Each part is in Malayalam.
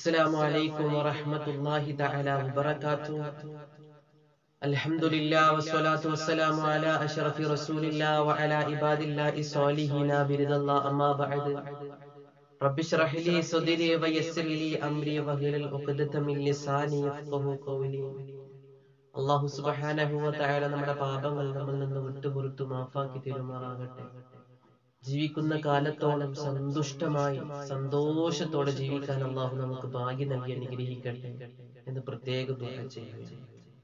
السلام عليكم ورحمة الله تعالى وبركاته الحمد لله والصلاة والسلام على أشرف رسول الله وعلى عباد الله الصالحين برضا الله أما بعد رب اشرح لي صدري ويسر لي أمري واحلل عقدة من لساني يفقهوا قولي അള്ളാഹു സുബ്ഹാനഹു വ തആല നമ്മുടെ പാപങ്ങൾ നമ്മിൽ നിന്ന് വിട്ടുപുറത്തു മാഫാക്കി തരുമാറാകട്ടെ ജീവിക്കുന്ന കാലത്തോളം സന്തുഷ്ടമായി സന്തോഷത്തോടെ ജീവിക്കാൻ അള്ളാഹു നമുക്ക് ഭാഗ്യം നൽകി അനുഗ്രഹിക്കട്ടെ എന്ന് പ്രത്യേകം ദുആ ചെയ്യുന്നു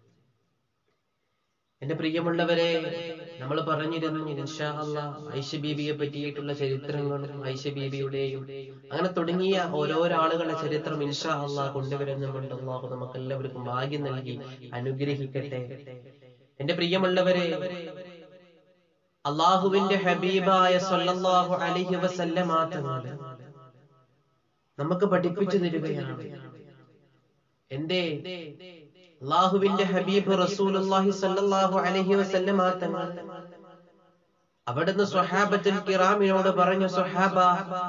എന്റെ പ്രിയമുള്ളവരെ നമ്മൾ പറഞ്ഞിരുന്നു ഇൻഷാ അല്ലാഹ് ഐഷ ബീബിയെ പറ്റിയിട്ടുള്ള ചരിത്രങ്ങളും ഐഷ ബീബിയുടെയും അങ്ങനെ തുടങ്ങിയ ഓരോരോ ആളുകളുടെ ചരിത്രം ഇൻഷാ അല്ലാഹ് കൊണ്ടുവരുന്നുണ്ട് അള്ളാഹു നമുക്ക് എല്ലാവർക്കും ഭാഗ്യം നൽകി അനുഗ്രഹിക്കട്ടെ എന്റെ പ്രിയമുള്ളവരെ അള്ളാഹുവിന്റെ ഹബീബായ സല്ലല്ലാഹു അലൈഹി വസല്ലമ തങ്ങൾ നമുക്ക് പഠിപ്പിച്ചു തരികയാണ് എന്തേ അള്ളാഹുവിന്റെ ഹബീബ് റസൂലുള്ളാഹി സല്ലല്ലാഹു അലൈഹി വസല്ലമ തങ്ങൾ അവിടുന്ന് സ്വഹാബത്തുൽ കിറാമിനോട് പറഞ്ഞു സ്വഹാബ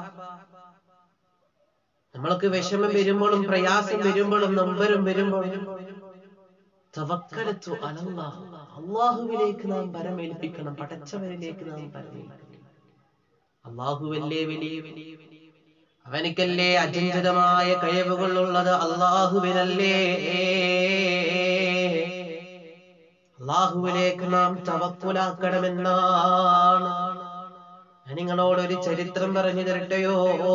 നമ്മൾക്ക് വിഷമം വരുമ്പോഴും പ്രയാസം വരുമ്പോഴും നൊമ്പരം വരുമ്പോഴും തവക്കലത്തു അലല്ലാഹ് അള്ളാഹുവിലേക്ക് നാം പരമേൽപ്പിക്കണം പടച്ചവരിലേക്ക് നാം പരമേൽപ്പിക്കണം അള്ളാഹുവല്ലേ വലിയ അവനിക്കല്ലേ അചഞ്ചലമായ കഴിവുകൾ ഉള്ളത് അള്ളാഹുവിനല്ലേ അള്ളാഹുവിലേക്ക് നാം തവക്കുലാക്കണമെന്നാണ് ഞാൻ നിങ്ങളോട് ഒരു ചരിത്രം പറഞ്ഞു തരട്ടെയോ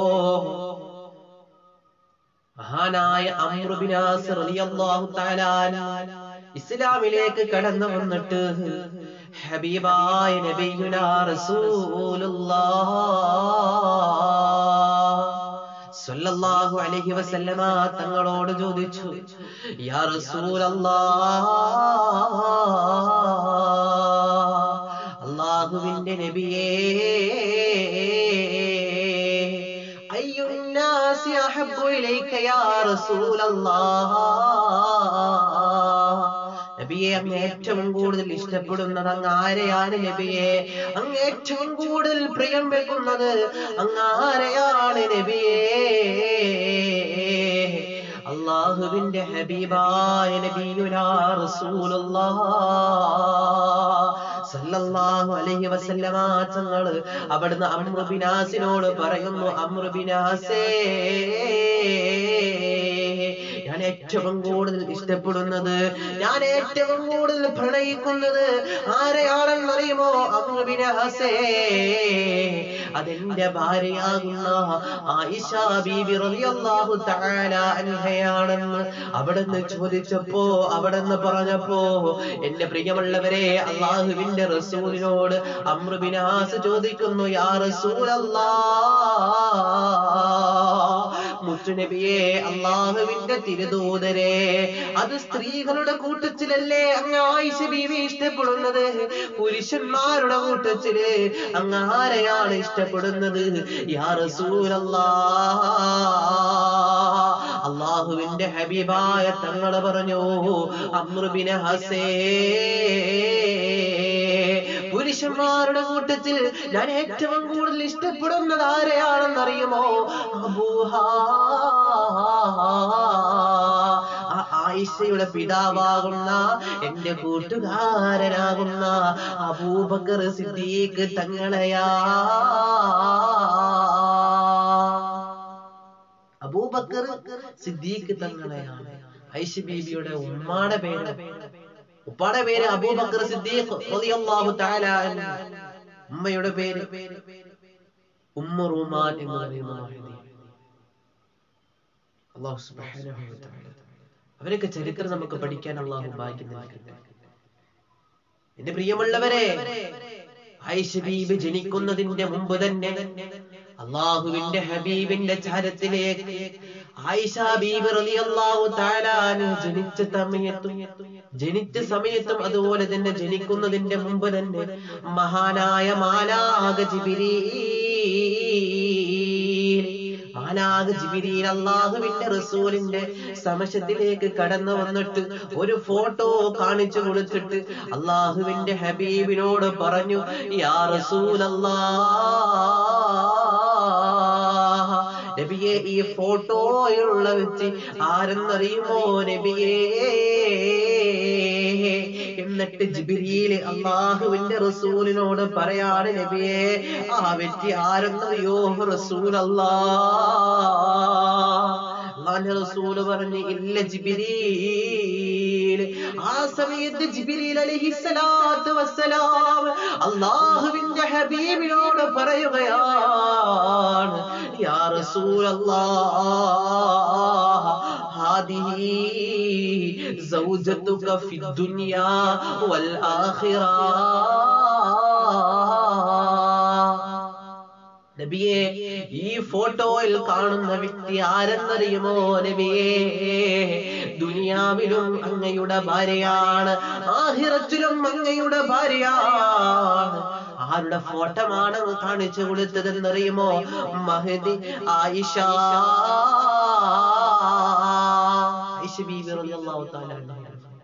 മഹാനായ അമ്രുബിനാസ് റളിയല്ലാഹു തആല ഇസ്ലാമിലേക്ക് കടന്നു വന്നിട്ട് ഹബീബായ നബിയുനാ റസൂലുള്ളാഹ് സല്ലല്ലാഹു അലൈഹി വസല്ലമ തങ്ങളോട് ചോദിച്ചു യാ റസൂലല്ലാഹ് അല്ലാഹുവിന്റെ നബിയേ അയ്യുന്നാസി അഹബ്ബു ഇലൈക യാ റസൂലല്ലാഹ് നബിയെ അങ്ങ് ഏറ്റവും കൂടുതൽ ഇഷ്ടപ്പെടുന്നത് അങ്ങ് ആരെയാണ് നബിയെ അങ്ങ് ഏറ്റവും കൂടുതൽ പ്രിയം വെക്കുന്നത് അങ്ങ് ആരെയാണ് നബിയെ അള്ളാഹുവിന്റെ ഹബീബായ നബിയുനാ റസൂലുള്ളാഹ് സല്ലല്ലാഹു അലൈഹി വസല്ലമ തങ്ങൾ അവിടുന്ന് അമ്രുബിനാസിനോട് പറയുന്നു അമ്രുബിനാസേ ഞാൻ ഏറ്റവും കൂടുതൽ ഇഷ്ടപ്പെടുന്നത് ഞാൻ ഏറ്റവും കൂടുതൽ പ്രണയിക്കുന്നത് ആരെയാണെന്നറിയുമോ അമ്രുബിനാസേ അതെന്റെ ഭാര്യയാകുന്ന ആയിഷ ബീബി റളിയല്ലാഹു തആല അൻഹയാണെന്ന് അവിടുന്ന് ചോദിച്ചപ്പോ അവിടുന്ന് പറഞ്ഞപ്പോ എന്റെ പ്രിയമുള്ളവരെ അള്ളാഹുവിന്റെ റസൂലിനോട് അമ്രുബിനാസ് ചോദിക്കുന്നു യാ റസൂലല്ലാഹ് മുത്തുനബിയെ അള്ളാഹുവിന്റെ തിരുദൂതരെ അത് സ്ത്രീകളുടെ കൂട്ടത്തിലല്ലേ അങ്ങ് ആയിഷ ബീവി ഇഷ്ടപ്പെടുന്നത് പുരുഷന്മാരുടെ കൂട്ടത്തില് അങ്ങ് ആരെയാണ് ഇഷ്ടപ്പെടുന്നത് യാ റസൂലല്ലാഹ് അള്ളാഹുവിന്റെ ഹബീബായ തങ്ങള് പറഞ്ഞു അമ്രുബിന ഹസേ പുരുഷന്മാരുടെ കൂട്ടത്തിൽ ഞാൻ ഏറ്റവും കൂടുതൽ ഇഷ്ടപ്പെടുന്നത് ആരെയാണെന്നറിയുമോ അബൂഹാ ആയിഷയുടെ പിതാവാകുന്ന എന്റെ കൂട്ടുകാരനാകുന്ന അബൂബക്കർ സിദ്ദീഖ് തങ്ങളെയാ അബൂബക്കർ സിദ്ദീഖ് തങ്ങളെയാണ് ഐഷ ബീബിയുടെ ഉമ്മാടെ പേര് ഉപ്പാടെ പേര് അബൂബക്കർ സിദ്ദീഖ് റളിയല്ലാഹു തആല അൻഹു ഉമ്മയുടെ പേര് ഉമ്മ റൂമാൻ എന്ന് പറയുന്ന മഹദി അല്ലാഹു സുബ്ഹാനഹു വ തആല അവരൊക്കെ ചരിത്രം നമുക്ക് പഠിക്കാൻ അള്ളാഹു ഭാഗ്യം നൽകട്ടെ എന്റെ പ്രിയമുള്ളവരെ ഐഷ ബീബി ജനിക്കുന്നതിന്റെ മുമ്പ് തന്നെ അള്ളാഹുവിന്റെ ഹബീബിന്റെ ചാരത്തിലേക്ക് ആയിഷ ബീബി റളിയല്ലാഹു തആല ജനിച്ച സമയത്തും ജനിച്ച സമയത്തും അതുപോലെ തന്നെ ജനിക്കുന്നതിന്റെ മുമ്പ് തന്നെ മഹാനായ മാലാക ജിബിരീൽ മാലാക ജിബിരീൽ അള്ളാഹുവിന്റെ റസൂലിന്റെ സമശത്തിലേക്ക് കടന്നു വന്നിട്ട് ഒരു ഫോട്ടോ കാണിച്ചു കൊടുത്തിട്ട് അള്ളാഹുവിന്റെ ഹബീബിനോട് പറഞ്ഞു യാ റസൂലല്ലാ നബിയെ ഈ ഫോട്ടോയുള്ള വ്യക്തി ആരെന്നറിയുമോ നബിയേ എന്നിട്ട് ജിബിരിയില് അള്ളാഹുവിന്റെ റസൂലിനോട് പറയാണ് നബിയെ ആ വ്യക്തി ആരെന്നറിയോ റസൂൽ അള്ളാന്റെ റസൂല് പറഞ്ഞു ഇല്ല ജിബിരീൽ ആ സമയത്ത് ജിബിരിൽ അലഹിസ്സലാത്തു വസ്സലാം അള്ളാഹുവിന്റെ ഹബീബിനോട് പറയുകയാണ് യാ റസൂൽ هذه زوجتك في الدنيا والآخرة നബിയെ ഈ ഫോട്ടോയിൽ കാണുന്ന വ്യക്തി ആരെന്നറിയുമോ നബിയെ ദുനിയാവിലും അങ്ങയുടെ ഭാര്യയാണ് ആഹിറത്തിലും അങ്ങയുടെ ഭാര്യയാണ് ആരുടെ ഫോട്ടോമാണ് കാണിച്ചു കൊടുത്തതെന്നറിയുമോ മഹദി ആയിഷ ആയിഷ ബീബി റളിയല്ലാഹു തആല അൻഹ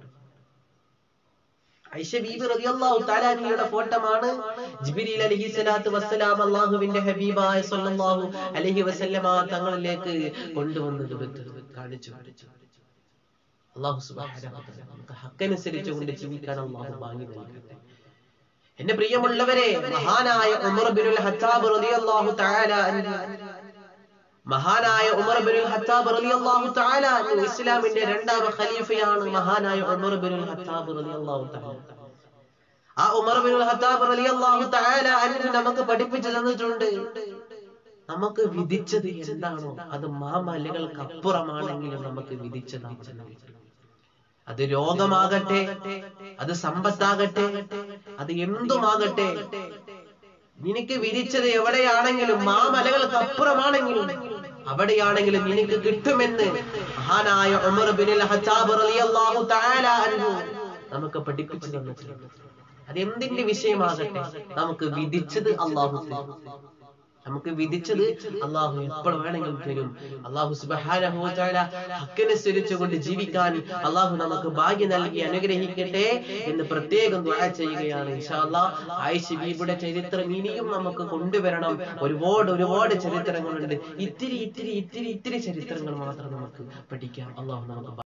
ഐഷ ബീബി റളിയല്ലാഹു തആല അൻഹയുടെ ഫോട്ടോമാണ് ജിബ്രീൽ അലൈഹി സ്വലാത്തു വസ്സലാം അല്ലാഹുവിന്റെ ഹബീബായ സ്വല്ലല്ലാഹു അലൈഹി വസല്ലമ തങ്ങളിലേക്ക് കൊണ്ടുവന്നത് കാണിച്ചു അല്ലാഹു സുബ്ഹാനഹു വ തആല നമുക്ക് ഹക്കനുസരിച്ച് കൊണ്ട് ജീവിക്കാൻ അല്ലാഹു ഭാഗ്യം നൽകട്ടെ എന്റെ പ്രിയമുള്ളവരെ മഹാനായ ഉമർ ബിനുൽ ഹത്താബ് റളിയല്ലാഹു തആല അൻഹു മഹാനായ ഉമർ ബിനുൽ ഹത്താബ് റളിയല്ലാഹു തആല അൻഹു ഇസ്ലാമിന്റെ രണ്ടാം ഖലീഫയാണ് മഹാനായ ഉമർ ബിനുൽ ഹത്താബ് റളിയല്ലാഹു തആല ആ ഉമർ ബിനുൽ ഹത്താബ് റളിയല്ലാഹു തആല അൻഹു നമുക്ക് പഠിപ്പിച്ചു തന്നിട്ടുണ്ട് നമുക്ക് വിധിച്ചത് എന്താണോ അത് മാമലകൾക്ക് അപ്പുറമാണെങ്കിലും നമുക്ക് വിധിച്ചതാണ് അത് രോഗമാകട്ടെ അത് സമ്പത്താകട്ടെ അത് എന്തുമാകട്ടെ നിനക്ക് വിധിച്ചത് എവിടെയാണെങ്കിലും ആ മലകൾക്ക് അപ്പുറമാണെങ്കിലും അവിടെയാണെങ്കിലും നിനക്ക് കിട്ടുമെന്ന് മഹാനായ ഉമർ ബിനുൽ ഹത്താബ് റളിയല്ലാഹു തആല അൻഹു നമുക്ക് പഠിപ്പിച്ചു തന്നിട്ടുണ്ട് അതെന്തിന്റെ വിഷയമാകട്ടെ നമുക്ക് വിധിച്ചത് അള്ളാഹു തരും. നമുക്ക് വിധിച്ചത് അള്ളാഹു എപ്പോൾ വേണമെങ്കിലും തരും അള്ളാഹു സുബ്ഹാനഹു വ തആല ഹക്കിനനുസരിച്ച് കൊണ്ട് ജീവിക്കാൻ അള്ളാഹു നമുക്ക് ഭാഗ്യം നൽകി അനുഗ്രഹിക്കട്ടെ എന്ന് പ്രത്യേകം ദുആ ചെയ്യുകയാണ് ഇൻഷാ അല്ലാഹ് ആയിഷ ബീബിയുടെ ചരിത്രം ഇനിയും നമുക്ക് കൊണ്ടുവരണം ഒരുപാട് ഒരുപാട് ചരിത്രങ്ങളുണ്ട് ഇത്തിരി ഇത്തിരി ഇത്തിരി ഇത്തിരി ചരിത്രങ്ങൾ മാത്രം നമുക്ക് പഠിക്കാം അള്ളാഹു നമുക്ക്